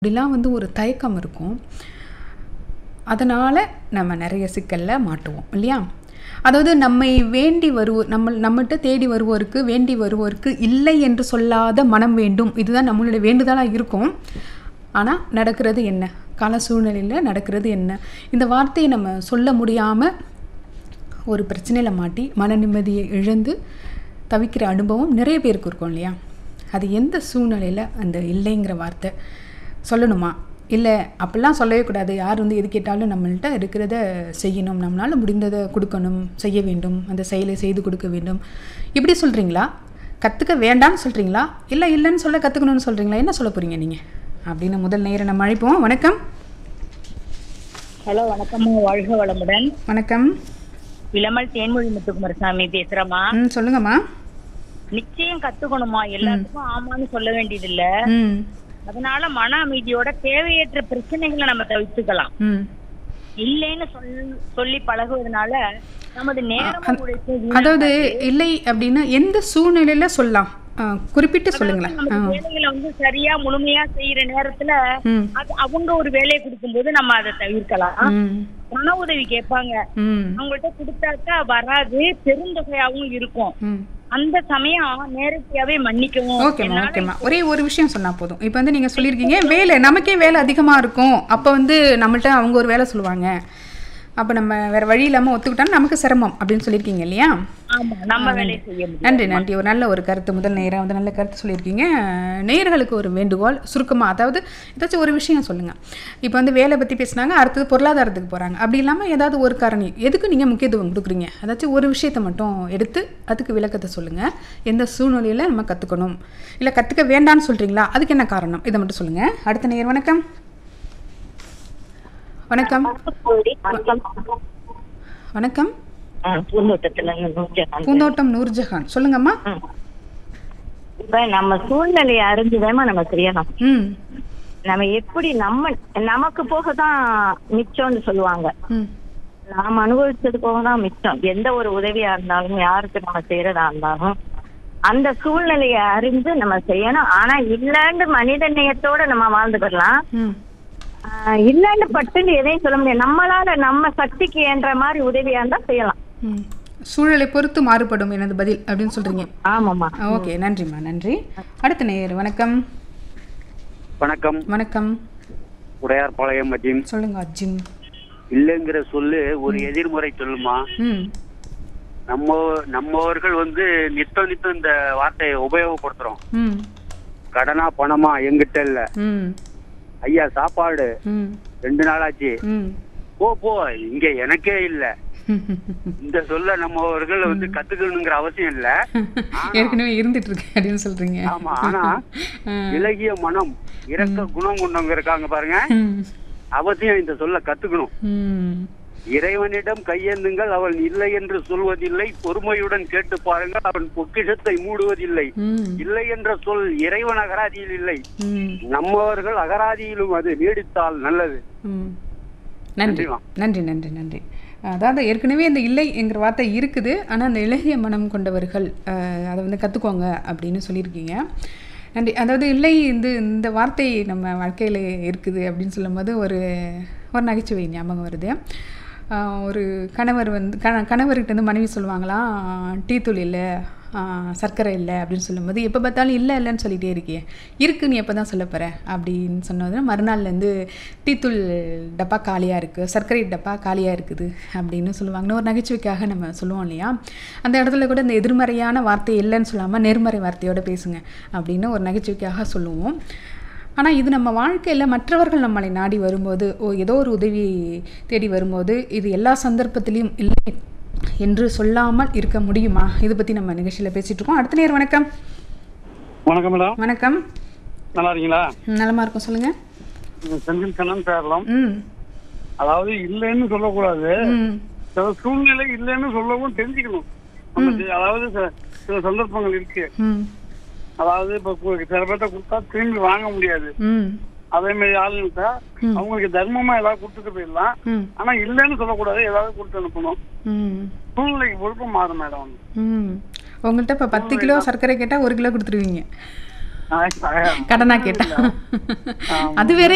இப்படிலாம் வந்து ஒரு தயக்கம் இருக்கும் அதனால் நம்ம நிறைய சிக்கலில் மாட்டுவோம் இல்லையா அதாவது நம்மை வேண்டி வருவோர் நம்ம நம்மகிட்ட தேடி வருவோருக்கு வேண்டி வருவோருக்கு இல்லை என்று சொல்லாத மனம் வேண்டும் இதுதான் நம்மளுடைய வேண்டுதலாக இருக்கும் ஆனால் நடக்கிறது என்ன கால சூழ்நிலையில் நடக்கிறது என்ன இந்த வார்த்தையை நம்ம சொல்ல முடியாமல் ஒரு பிரச்சனையில் மாட்டி மன நிம்மதியை இழந்து தவிக்கிற அனுபவம் நிறைய பேருக்கு இருக்கும் இல்லையா அது எந்த சூழ்நிலையில் அந்த இல்லைங்கிற வார்த்தை சொல்லணுமா இல்லை அப்படிலாம் சொல்லவே கூடாது யார் வந்து எது கேட்டாலும் நம்மள்ட்ட இருக்கிறத செய்யணும் நம்மளால் முடிந்ததை கொடுக்கணும் செய்ய வேண்டும் அந்த செயலை செய்து கொடுக்க வேண்டும் இப்படி சொல்கிறீங்களா கற்றுக்க வேண்டாம்னு சொல்கிறீங்களா இல்லை இல்லைன்னு சொல்ல கற்றுக்கணும்னு சொல்கிறீங்களா என்ன சொல்ல போகிறீங்க நீங்கள் அப்படின்னு முதல் நேரம் நம்ம அழைப்போம் வணக்கம் ஹலோ வணக்கம் வாழ்க வளமுடன் வணக்கம் இளமல் தேன்மொழி முத்துக்குமாரசாமி பேசுறேம்மா ம் சொல்லுங்கம்மா நிச்சயம் கத்துக்கணுமா எல்லாத்துக்கும் ஆமான்னு சொல்ல வேண்டியது இல்ல ம் அதனால மன அமைதியோட தேவையற்ற பிரச்சனைகளை நம்ம தவிர்த்துக்கலாம் ம் இல்லைன்னு சொல் சொல்லி பழகுவதனால நமது நேரம் உழைப்பு அதாவது இல்லை அப்படின்னு எந்த சூழ்நிலையில சொல்லலாம் ஆ, குறிப்பிட்டு சொல்லுங்களேன் ஆ. நமக்கு வேலைகளை வந்து சரியா முழுமையா செய்யற நேரத்துல ம் அது அவங்க ஒரு வேலையை கொடுக்கும்போது நம்ம அதை தவிர்க்கலாம் ம் பண உதவி கேட்பாங்க ம் அவங்கள்ட்ட கொடுத்தாக்கா வராது பெருந்தொகையாவும் இருக்கும் ம் அந்த சமயம் நேரடியாவே மன்னிக்கவும் ஓகேம்மா ஓகேம்மா ஒரே ஒரு விஷயம் சொன்னா போதும் இப்போ வந்து நீங்க சொல்லியிருக்கீங்க வேலை நமக்கே வேலை அதிகமா இருக்கும் அப்போ வந்து நம்மள்ட்ட அவங்க ஒரு வேலை சொல்லுவாங்க அப்போ நம்ம வேற வழி இல்லாமல் ஒத்துக்கிட்டோம்னா நமக்கு சிரமம் அப்படின்னு சொல்லியிருக்கீங்க இல்லையா ஆமா நம்ம வேலையை செய்ய முடியும் நன்றி நன்றி ஒரு நல்ல ஒரு கருத்து முதல் நேரம் வந்து நல்ல கருத்து சொல்லியிருக்கீங்க நேயர்களுக்கு ஒரு வேண்டுகோள் சுருக்கமாக அதாவது ஏதாச்சும் ஒரு விஷயம் சொல்லுங்கள் இப்போ வந்து வேலை பற்றி பேசுனாங்க அடுத்தது பொருளாதாரத்துக்கு போகிறாங்க அப்படி இல்லாமல் ஏதாவது ஒரு காரணி எதுக்கு நீங்கள் முக்கியத்துவம் கொடுக்குறீங்க அதாச்சும் ஒரு விஷயத்தை மட்டும் எடுத்து அதுக்கு விளக்கத்தை சொல்லுங்கள் எந்த சூழ்நிலையில் நம்ம கற்றுக்கணும் இல்லை கற்றுக்க வேண்டாம்னு சொல்கிறீங்களா அதுக்கு என்ன காரணம் இதை மட்டும் சொல்லுங்கள் அடுத்த நேயர் வணக்கம் வணக்கம் வணக்கம் பூந்தோட்டத்துல இருந்து நூற்றுக்கணக்கான. பூந்தோட்டம் நூர்ஜஹான் சொல்லுங்கம்மா ம். இப்ப நம்ம சூழ்நிலையை அறிஞ்சுதாம்மா நம்ம செய்யணும் ம் நம்ம எப்படி நம்ம நமக்கு போக தான் மிச்சம்னு சொல்லுவாங்க ம் நாம அனுபவிச்சது போக தான் மிச்சம் எந்த ஒரு உதவியா இருந்தாலும் யாருக்கு நம்ம செய்யறதா இருந்தாலும் அந்த சூழ்நிலையை அறிந்து நம்ம செய்யணும் ஆனா இல்லன்னு மனித நேயத்தோட நம்ம வாழ்ந்துக்கலாம் ம் ஆஹ் இல்லன்னு பட்டுன்னு எதையும் சொல்ல முடியாது நம்மளால நம்ம சக்திக்கு என்ற மாதிரி உதவியா இருந்தா செய்யலாம் ம். சூழலை பொறுத்து மாறுபடும் எனது பதில் அப்படின்னு சொல்றீங்க ஆமாம்மா ஓகே நன்றிம்மா நன்றி அடுத்த நேயர் வணக்கம் வணக்கம் வணக்கம் உடையார்பாளையம் மத்தியம் சொல்லுங்க அஜிம் இல்லைங்கிற சொல்லு ஒரு எதிர்முறை சொல்லுமா ம் நம்ம நம்மவர்கள் வந்து நித்தம் நித்தம் இந்த வார்த்தையை உபயோகப்படுத்துறோம் ம் கடனா பணமா எங்கிட்ட இல்ல ம் ஐயா சாப்பாடு ம் ரெண்டு நாளாச்சு ம் போ போ இங்க எனக்கே இல்ல இந்த சொல்ல நம்மவர்கள் வந்து கத்துக்கணுங்கிற அவசியம் இல்ல ஏற்கனவே இருந்துட்டு இருக்கு அப்படின்னு சொல்றீங்க ஆமா ஆனா ஆ. இலகிய மனம் இறக்க குணம் கொண்டவங்க இருக்காங்க பாருங்க ம். அவசியம் இந்த சொல்ல கத்துக்கணும் ம். இறைவனிடம் கையேந்துங்கள் அவன் இல்லை என்று சொல்வதில்லை பொறுமையுடன் கேட்டு பாருங்கள் அவன் பொக்கிஷத்தை மூடுவதில்லை ம். இல்லை என்ற சொல் இறைவன் அகராதியில் இல்லை ம். நம்மவர்கள் அகராதியிலும் அது நீடித்தால் நல்லது ம். நன்றி நன்றிம்மா. நன்றி நன்றி நன்றி அதாவது ஏற்கனவே இந்த இல்லை என்கிற வார்த்தை இருக்குது ஆனால் அந்த இலகிய மனம் கொண்டவர்கள் அஹ், அதை வந்து கற்றுக்கோங்க அப்படின்னு சொல்லியிருக்கீங்க நன்றி அதாவது இல்லை இந்த இந்த வார்த்தை நம்ம வாழ்க்கையில் இருக்குது அப்படின்னு சொல்லும்போது ஒரு ஒரு நகைச்சுவை ஞாபகம் வருது அஹ், ஒரு கணவர் வந்து கண கணவர்கிட்ட வந்து மனைவி சொல்லுவாங்களாம் டீ தூள் இல்லை ஆஹ் சர்க்கரை இல்லை அப்படின்னு சொல்லும்போது எப்போ பார்த்தாலும் இல்லை இல்லைன்னு சொல்லிகிட்டே இருக்கியே இருக்கு நீ எப்போ தான் சொல்ல போகிற அப்படின்னு சொன்னது மறுநாள்லேருந்து டீத்தூள் டப்பா காலியாக இருக்குது சர்க்கரை டப்பா காலியாக இருக்குது அப்படின்னு சொல்லுவாங்கன்னு ஒரு நகைச்சுவைக்காக நம்ம சொல்லுவோம் இல்லையா அந்த இடத்துல கூட இந்த எதிர்மறையான வார்த்தை இல்லைன்னு சொல்லாமல் நேர்மறை வார்த்தையோட பேசுங்க அப்படின்னு ஒரு நகைச்சுவைக்காக சொல்லுவோம் ஆனால் இது நம்ம வாழ்க்கையில் மற்றவர்கள் நம்மளை நாடி வரும்போது ஓ ஏதோ ஒரு உதவி தேடி வரும்போது இது எல்லா சந்தர்ப்பத்திலையும் இல்லை என்று சொல்லாமல் இருக்க முடியுமா இதை பற்றி நம்ம நிகழ்ச்சியில் பேசிட்டு இருக்கோம் அடுத்த நேரம் வணக்கம் வணக்கம் மேடம் வணக்கம் நல்லா இருக்கீங்களா ம், நலமா இருக்கும் சொல்லுங்க செந்தில் கண்ணன் பேரலாம் ம் அதாவது இல்லைன்னு சொல்லக்கூடாது ம் சில சூழ்நிலை இல்லைன்னு சொல்லவும் தெரிஞ்சுக்கணும் நம்ம தி- அதாவது சில- சில சந்தர்ப்பங்கள் இருக்கு ம் அதாவது இப்ப கு- சில பேர்ட்ட கொடுத்தா திரும்பி வாங்க முடியாது ம் அதே மாதிரி ஆளுங்கிட்ட ம். அவங்களுக்கு தர்மமா ஏதாவது கொடுத்துட்டு போயிடலாம் ம் ஆனா இல்லைன்னு சொல்லக்கூடாது ஏதாவது கொடுத்து அனுப்பணும் ம் சூழ்நிலைக்கு பொறுப்பு மாறும் மேடம் ம் உங்கள்கிட்ட இப்போ பத்து கிலோ சர்க்கரை கேட்டால் ஒரு கிலோ கொடுத்துருவீங்க ஆ, ஆ. கடனா கேட்டா அது வேற